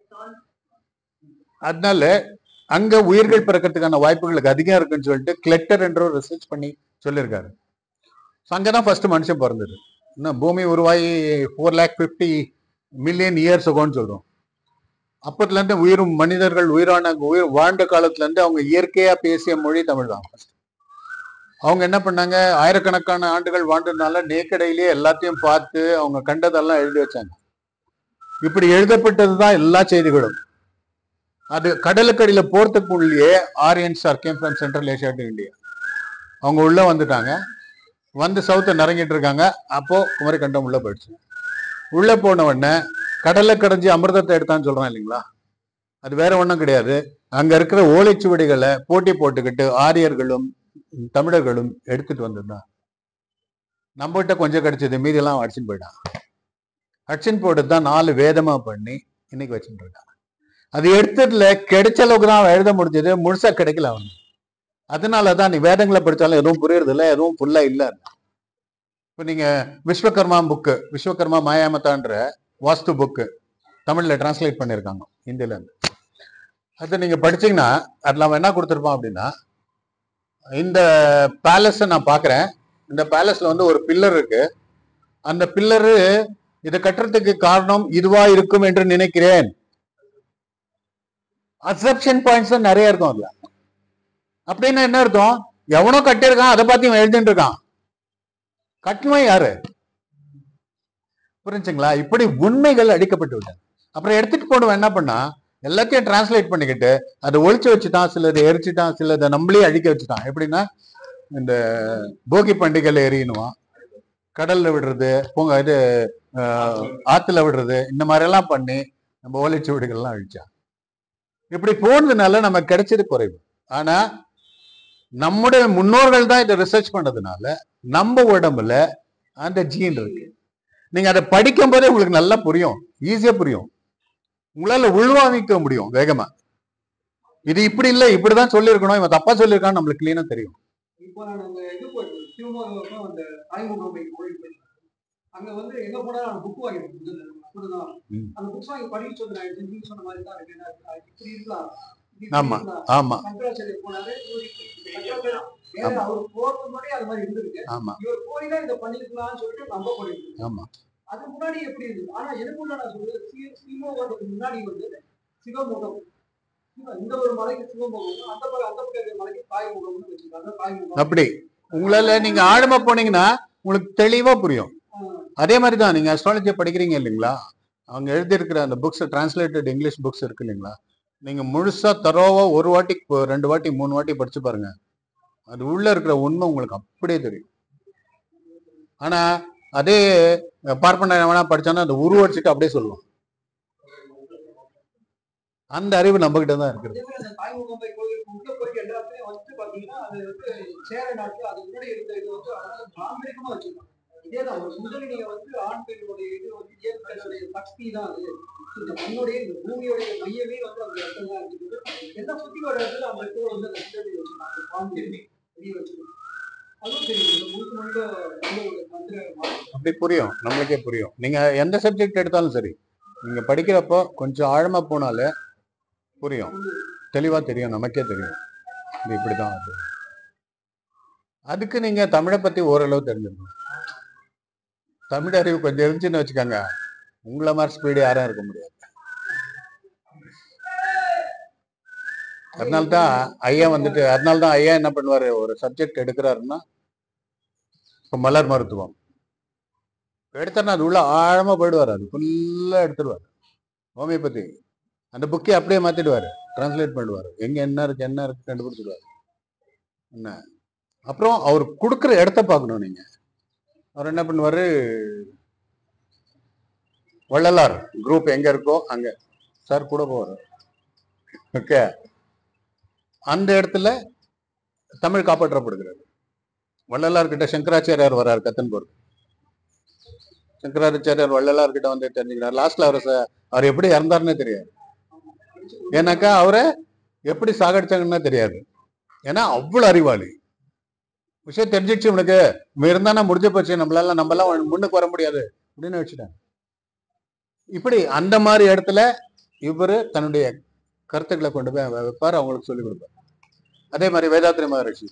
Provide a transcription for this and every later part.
அதனால அங்க உயிர்கள் பிறக்கிறதுக்கான வாய்ப்புகளுக்கு அதிகம் இருக்குன்னு சொல்லிட்டு கிளெட்டர் என்ற ஒரு ரிசர்ச் பண்ணி சொல்லியிருக்காரு So அங்கதான் ஃபர்ஸ்ட் மனுஷன் பிறந்தது இன்னும் பூமி உருவாகி four lakh fifty million years அகோன்னு சொல்றோம் அப்பத்துல இருந்து உயிரும் மனிதர்கள் உயிரான உயிர் வாழ்ந்த காலத்துல இருந்து அவங்க இயற்கையா பேசிய மொழி தமிழ் தான் first. அவங்க என்ன பண்ணாங்க ஆயிரக்கணக்கான ஆண்டுகள் வாழ்ந்ததுனால நேக்கடையிலேயே எல்லாத்தையும் பார்த்து அவங்க கண்டதெல்லாம் எழுதி வச்சாங்க இப்படி எழுதப்பட்டதுதான் எல்லா செய்திகளும் அது கடலுக்கடியில போறதுக்கு உள்ளே Aryans are came from Central Asia to India அவங்க உள்ள வந்துட்டாங்க வந்து சவுத்தை நிறங்கிட்டு இருக்காங்க அப்போ குமரி கண்டம் உள்ள போயிடுச்சு உள்ள போன உடனே கடல்ல கடைஞ்சி அமிர்தத்தை எடுத்தான்னு சொல்றான் இல்லைங்களா அது வேற ஒண்ணும் கிடையாது அங்க இருக்கிற ஓலைச்சுவடிகளை போட்டி போட்டுக்கிட்டு ஆரியர்களும் தமிழர்களும் எடுத்துட்டு வந்திருந்தான் நம்மகிட்ட கொஞ்சம் கிடைச்சது மீதி எல்லாம் அடிச்சுன்னு போயிட்டான் அடிச்சுன்னு போட்டு தான் நாலு வேதமா பண்ணி இன்னைக்கு வச்சுட்டு இருக்கான் அது எடுத்ததுல கிடைச்ச அளவுக்கு தான் அவன் எழுத முடிஞ்சது முழுசா கிடைக்கல அவனுக்கு அதனாலதான் நீ வேதங்களை படிச்சாலும் எதுவும் புரியறது இல்ல எதுவும் ஃபுல்லா இல்ல இப்ப நீங்க விஸ்வகர்மா புக்கு விஸ்வகர்மா மாயாமத்தான்ற வாஸ்து புக்கு தமிழ்ல டிரான்ஸ்லேட் பண்ணியிருக்காங்க ஹிந்தில இருந்து அதை நீங்க படிச்சீங்கன்னா அதுல அவன் என்ன கொடுத்துருப்பான் அப்படின்னா இந்த பேலஸை நான் பார்க்கிறேன் இந்த பேலஸ்ல வந்து ஒரு பில்லர் இருக்கு அந்த பில்லரு இதை கட்டுறதுக்கு காரணம் இதுவா இருக்கும் என்று நினைக்கிறேன் அசப்ஷன் பாயிண்ட்ஸ் நிறைய இருக்கும் அதுல அப்படின்னா என்ன அர்த்தம் எவனோ கட்டியிருக்கான் அதை பார்த்து இவன் எழுதிட்டு இருக்கான் கட்டினவன் யாரு புரிஞ்சுங்களா இப்படி உண்மைகள் அடிக்கப்பட்டு விட்டது அப்புறம் எடுத்துட்டு போனவன் என்ன பண்ணா எல்லாத்தையும் டிரான்ஸ்லேட் பண்ணிக்கிட்டு அதை ஒழிச்சு வச்சுட்டான் சிலதை எரிச்சுட்டான் சிலதை நம்மளே அழிக்க வச்சுட்டான் எப்படின்னா இந்த போகி பண்டிகையில எரியணுவான் கடல்ல விடுறது பூங்க இது ஆஹ், ஆத்துல விடுறது இந்த மாதிரி எல்லாம் பண்ணி நம்ம ஓலைச்சுவடிகள்லாம் அழிச்சான் இப்படி போனதுனால நமக்கு கிடைச்சது குறைவு ஆனா நம்முடைய முன்னோர்கள் தான் இதை ரிசர்ச் பண்ணதுனால நம்ம உடம்புல அந்த ஜீன் இருக்கு நீங்க அதை படிக்கும் போதே உங்களுக்கு நல்லா புரியும் ஈஸியா புரியும் உங்களால உள்வாங்கிக்க முடியும் வேகமா இது இப்படி இல்ல இப்படிதான் சொல்லியிருக்கணும் இவன் தப்பா சொல்லியிருக்கான்னு நம்மளுக்கு கிளீனா தெரியும் இப்போ நான் அங்க இது போயிட்டு சிவமோகம் அந்த தாய்முகம் கோயில் போயிட்டு அங்க வந்து எங்க போனா நான் புக் வாங்கிட்டு அப்படிதான் ம். அந்த புக்ஸ் வாங்கி படிக்க சொல்லி நான் நீங்க சொன்ன மாதிரி தான் இருக்கு என்ன இருக்கு, இப்படி இருக்கலாம் இப்படி ஆமா. இருக்கலாம். ஆமா சங்கராச்சாரியர் போனாரு இவரு இப்படி சங்கராச்சாரியர் வேற அவர் போறதுக்கு முன்னாடி அது மாதிரி இருந்திருக்கு ஆமா இவர் போய் தான் இதை பண்ணிருக்கலாம்னு சொல்லிட்டு நம்ப பண்ணிருக்கு ஆமா அது முன்னாடி எப்படி இருந்தது ஆனா எனக்குள்ள நான் சொல்றது சி- சிவமோகத்துக்கு முன்னாடி வந்து சிவமுகம் சிவ- இந்த ஒரு மலைக்கு சிவமுகம் அந்த பக்கம் அந்த பக்கம் இருக்கிற மலைக்கு தாய்முகம்னு வச்சிருக்காங்க தாய்முகம் அப்படி உங்களால நீங்க ஆழமா போனீங்கன்னா உங்களுக்கு தெளிவா புரியும் அதே மாதிரி தான் நீங்க அஸ்ட்ராலஜி படிக்கிறீங்க இல்லைங்களா அவங்க எழுதியிருக்கிற அந்த புக்ஸ் டிரான்ஸ்லேட்டட் இங்கிலீஷ் புக்ஸ் இருக்கு இல்லைங்களா நீங்க முழுசா தரோவா ஒரு வாட்டி இப்போ ரெண்டு வாட்டி மூணு வாட்டி படிச்சு பாருங்க அது உள்ள இருக்கிற உண்மை உங்களுக்கு அப்படியே தெரியும் ஆனா அதே பார்ப்பன வேணா படிச்சானா அந்த உருவடிச்சுட்டு அப்படியே சொல்லுவோம் அந்த அறிவு நம்ம கிட்ட தான் இருக்குது அதே மாதிரி அந்த தாய்முகம்பை கோயிலுக்கு உள்ள போயிட்டு எல்லா இடத்துலயும் வந்து பாத்தீங்கன்னா அது வந்து சேர நாட்டுல அது முன்னாடி இருந்த இது வந்து அதாவது பிராமணிகமா வச்சிருக்காங்க இதேதான் ஒரு சுந்தரினிய வந்து ஆண் பெண்ணுடைய இது வந்து இயற்கையுடைய சக்தி தான் அது இந்த மண்ணுடைய இந்த பூமியுடைய மையமே வந்து அந்த இடத்துல தான் இருக்குது எல்லாம் சுத்தி வர இடத்துல அந்த இடத்துல வந்து அந்த சுந்தரி வச்சிருக்காங்க பாம்பு வெளியே வச்சிருக்காங்க அதுவும் தெரியும் இது முழுக்க முழுக்க ரொம்ப ஒரு மந்திர மாற்றம். அப்படி புரியும் நம்மளுக்கே புரியும் நீங்க எந்த சப்ஜெக்ட் எடுத்தாலும் சரி நீங்க படிக்கிறப்போ கொஞ்சம் ஆழமா போனாலே புரியும் தெளிவா தெரியும் நமக்கே தெரியும் இது இப்படிதான் அது அதுக்கு நீங்க தமிழை பத்தி ஓரளவு தெரிஞ்சிருக்கணும் தமிழ் அறிவு கொஞ்சம் இருந்துச்சுன்னு வச்சுக்கோங்க உங்களை மாதிரி ஸ்பீடு யாரும் இருக்க முடியாது அதனால்தான் ஐயா வந்துட்டு அதனால்தான் ஐயா என்ன பண்ணுவாரு ஒரு சப்ஜெக்ட் எடுக்கிறாருன்னா இப்ப மலர் மருத்துவம் எடுத்தா அது உள்ள ஆழமா போயிடுவாரு அது ஃபுல்லா எடுத்துடுவாரு ஹோமியோபதி அந்த புக்கை அப்படியே மாத்திடுவாரு டிரான்ஸ்லேட் பண்ணிடுவாரு எங்க என்ன இருக்கு என்ன இருக்கு கண்டுபிடிச்சிடுவாரு என்ன அப்புறம் அவர் கொடுக்குற இடத்த பார்க்கணும் நீங்க அவர் என்ன பண்ணுவாரு வள்ளலார் குரூப் எங்க இருக்கோ அங்க சார் கூட போவார் ஓகே அந்த இடத்துல தமிழ் காப்பாற்றப்படுகிறது வள்ளலார் கிட்ட சங்கராச்சாரியார் வர்றார் கத்தன்பூர் சங்கராச்சாரியார் வள்ளலார் கிட்ட வந்து தெரிஞ்சுக்கிறார் லாஸ்ட்ல அவர் ச- அவர் எப்படி இறந்தாருன்னே தெரியாது ஏன்னாக்கா அவரை எப்படி சாகடிச்சாங்கன்னு தெரியாது ஏன்னா அவ்வளவு அறிவாளி விஷயம் தெரிஞ்சிடுச்சு உனக்கு இவன் இருந்தானா முடிஞ்சு போச்சு நம்மளால நம்மளாம் முன்னுக்கு வர முடியாது அப்படின்னு வச்சுட்டாங்க இப்படி அந்த மாதிரி இடத்துல இவரு தன்னுடைய கருத்துக்களை கொண்டு போய் வ- வைப்பார் அவங்களுக்கு சொல்லிக் கொடுப்பார் அதே மாதிரி வேதாத்ரி மகரிஷி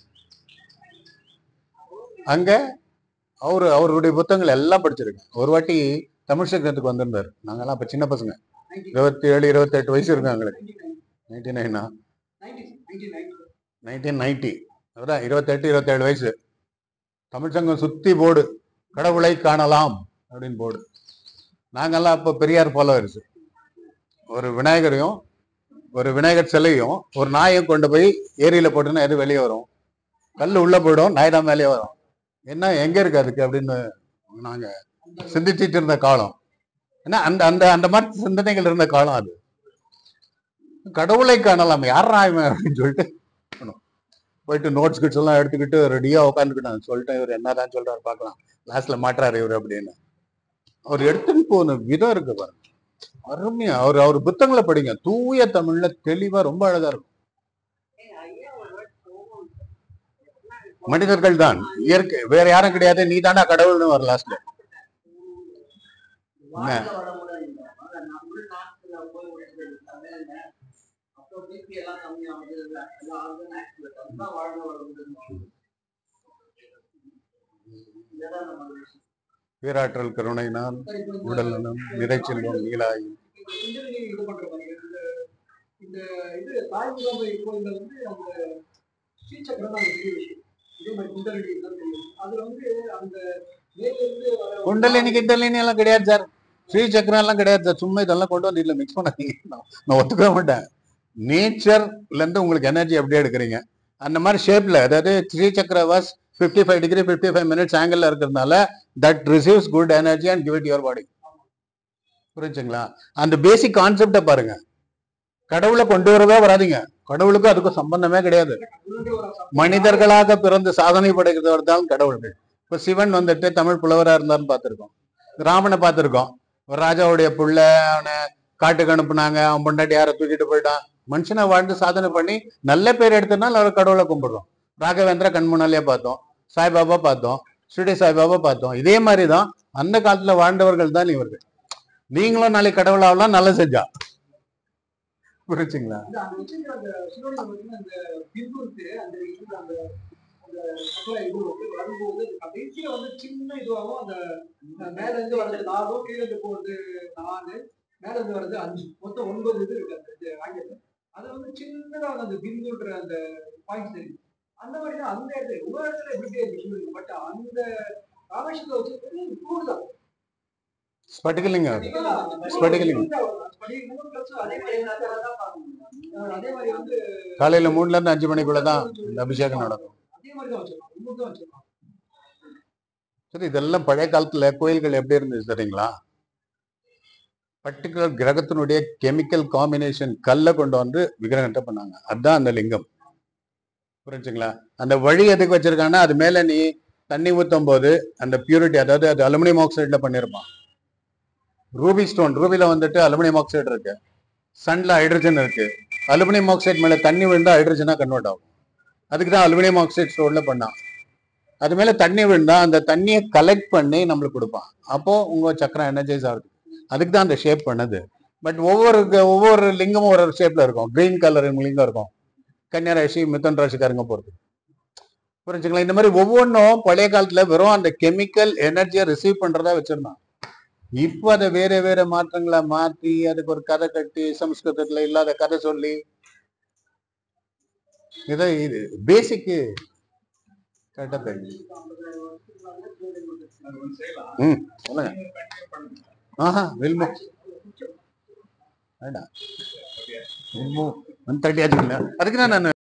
அங்க அவரு அவருடைய புத்தகங்கள் எல்லாம் படிச்சிருக்கேன் ஒரு வாட்டி தமிழ் சங்கத்துக்கு வந்திருந்தார் நாங்கெல்லாம் அப்ப சின்ன பசங்க இருபத்தி ஏழு இருபத்தெட்டு வயசு இருக்கும் எங்களுக்கு நைன்டி நைனா நைன்டீன் நைன்டி அதான் இருபத்தெட்டு இருபத்தேழு வயசு தமிழ் சங்கம் சுத்தி போர்டு கடவுளை காணலாம் அப்படின்னு போர்டு நாங்கெல்லாம் அப்போ பெரியார் ஃபாலோவர்ஸ் ஒரு விநாயகரையும் ஒரு விநாயகர் சிலையும் ஒரு நாயையும் கொண்டு போய் ஏரியில போட்டுன்னா எது வெளியே வரும் கல் உள்ள போயிடும் நாய் தான் மேலேயே வரும் என்ன எங்க இருக்கு அதுக்கு அப்படின்னு நாங்க சிந்திச்சிட்டு இருந்த காலம் ஏன்னா அந்த அந்த அந்த மாதிரி சிந்தனைகள் இருந்த காலம் அது கடவுளை காணலாம் யார் இவன் அப்படின்னு சொல்லிட்டு போனோம். போயிட்டு நோட்ஸ் கிட்ஸ் எல்லாம் எடுத்துக்கிட்டு ரெடியா உட்காந்துக்கிட்டான் சொல்லிட்டேன் இவர் என்னதான் சொல்றாரு பார்க்கலாம் லாஸ்ட்ல மாட்டுறாரு இவர் அப்படின்னு அவர் எடுத்துட்டு போன விதம் இருக்கு பாருங்க அருமையா அவர் அவர் புத்தகங்களை படிங்க தூய தமிழ்ல தெளிவா ரொம்ப அழகா இருக்கும் மனிதர்கள் தான் இயற்கை வேற யாரும் கிடையாது நீ தாண்டா கடவுள்னு வர லாஸ்ட்ல வாழ்க்கை வளமுடன் இல்லை. ஆனா நம்ம உள்நாட்டுல போய் விடுறது தமிழ்ல. அப்போ BP எல்லாம் கம்மியாகுது. எல்லாம் organ activate. அதுதான் வாழ்க்கை வளமுடன். இதுதான் நம்ம விஷயம். பேராற்றல் கருணையினால் சரி, இப்போ இந்த- உடல் நலம் நிறைச்செல்வம் நீலாயும் இப்போ இந்திரநீ இது பண்ற மாதிரி இந்த இந்த இது தாய்முகமை கோயில்ல வந்து அந்த ஸ்ரீசக்கரம் தான் பெரிய விஷயம் இதே மாதிரி குண்டலினி தான் தெரியும் அதுல வந்து அந்த மேலிருந்து வர குண்டலினி கிண்டலினி எல்லாம் கிடையாது சார் ஸ்ரீ சக்கரம் எல்லாம் கிடையாது சார் சும்மா இதெல்லாம் கொண்டு வந்து இதுல மிக்ஸ் பண்ணாதீங்க நான் நான் ஒத்துக்க மாட்டேன் நேச்சர்ல இருந்து உங்களுக்கு எனர்ஜி அப்படியே எடுக்கிறீங்க அந்த மாதிரி ஷேப்ல அதாவது Sri Chakra was fifty five degree fifty five minutes angle இருக்கிறதுனால that receives good energy and give it your body புரிஞ்சுங்களா அந்த பேசிக் கான்செப்டை பாருங்க கடவுளை கொண்டு வரவே வராதீங்க கடவுளுக்கும் அதுக்கும் சம்பந்தமே கிடையாது உள்ளே ஒரு மனிதர்களாக பிறந்து சாதனை படைக்கிறவர் தான் கடவுள்கள் இப்ப சிவன் வந்துட்டு தமிழ் புலவரா இருந்தான்னு பார்த்திருக்கோம் ராமனை பார்த்திருக்கோம் ஒரு ராஜாவுடைய புள்ள அவனை காட்டுக்கு அனுப்புனாங்க அவன் பொண்டாட்டி யாரை தூக்கிட்டு போயிட்டான் மனுஷனை வாழ்ந்து சாதனை பண்ணி நல்ல பேர் எடுத்தனால அவர் கடவுளை கும்பிடுறோம் ராகவேந்திர கண் முன்னாலே பார்த்தோம் சாய்பாபா பார்த்தோம் ஷிரடி சாய்பாபா பார்த்தோம் இதே மாதிரி தான் அந்த காலத்துல வாழ்ந்தவர்கள் தான் இவர்கள் நீங்களும் நாளைக்கு கடவுளாவெல்லாம் நல்லா செஞ்சா புரிச்சுங்களா அந்த அங்க வச்சிருக்கிற அந்த சிவனுக்கு பார்த்தீங்கன்னா அந்த பின்புறுத்து அந்த இது அந்த அந்த சக்கரை இது வந்து வரும்போது கடைசியில வந்து சின்ன இதுவாகும் அந்த அந்த மேல இருந்து வர்றது நாலும் கீழே இருந்து போறது நாலு மேல இருந்து வர்றது அஞ்சு மொத்தம் ஒன்பது இது இருக்கு அந்த இது ஆங்கிலம் அது வந்து சின்னதா வந்து அந்த பிந்துன்ற அந்த பாயிண்ட்ஸ் இருக்கு அந்த மாதிரி தான் அந்த இடத்துல ஒரு இடத்துல எப்படி இருக்கு சிவனுக்கு பட் அந்த ராமேஸ்வரத்தில் வச்சிருக்கிறது கூடுதல் ஸ்பட்டிகலிங்க ஸ்படிகலிங்கம். ஸ்படிகலிங்கம் plus அதே மாதிரி அதே மாதிரி வந்து காலையில மூணுல இருந்து அஞ்சு மணிக்குள்ளதான் இந்த அபிஷேகம் நடக்கும் அதே மாதிரி தான் வச்சிருக்கோம் இன்னும் தான் வச்சிருக்கோம் சரி இதெல்லாம் பழைய காலத்துல கோயில்கள் எப்படி இருந்துச்சு தெரியுங்களா பர்டிகுலர் கிரகத்தினுடைய கெமிக்கல் காம்பினேஷன் கல்லை கொண்டு வந்து விக்கிரகத்தை பண்ணாங்க அதுதான் அந்த லிங்கம் புரிஞ்சுங்களா அந்த வழி எதுக்கு வச்சிருக்காங்கன்னா அது மேல நீ தண்ணி ஊத்தும் போது அந்த பியூரிட்டி அதாவது அது அலுமினியம் ஆக்சைடுல பண்ணிருப்பான் ரூபி ஸ்டோன் ரூபில வந்துட்டு அலுமினியம் ஆக்சைடு இருக்கு சன்ல ஹைட்ரஜன் இருக்கு அலுமினியம் ஆக்சைடு மேல தண்ணி விழுந்தா ஹைட்ரஜனா கன்வெர்ட் ஆகும் அதுக்கு தான் அலுமினியம் ஆக்சைடு ஸ்டோன்ல பண்ணான் அது மேல தண்ணி விழுந்தா அந்த தண்ணியை கலெக்ட் பண்ணி நம்மளுக்கு கொடுப்பான் அப்போ உங்க சக்கரம் எனர்ஜைஸ் ஆகுது அதுக்கு தான் அந்த ஷேப் பண்ணது பட் ஒவ்வொரு க- ஒவ்வொரு லிங்கமும் ஒரு ஷேப்ல இருக்கும் கிரீன் கலர் லிங்கம் இருக்கும் கன்னியா ராசி மிதன் ராசிக்காரங்க போறது புரிஞ்சுங்களா இந்த மாதிரி ஒவ்வொன்றும் பழைய காலத்துல வெறும் அந்த கெமிக்கல் எனர்ஜியை ரிசீவ் பண்றதா வச்சிருந்தான் இப்போ அதை வேற வேற மாற்றங்களை மாத்தி அதுக்கு ஒரு கதை கட்டி சம்ஸ்கிருதத்துல இல்லாத கதை சொல்லி இதை இது பேசிக்கு கரெக்டா தெரியும் ம் சொல்லுங்க ஆஹா வில்மோ வேண்டாம் வில்மோ ஒன் தேர்ட்டி ஆச்சுங்களா அதுக்கு தான் நான்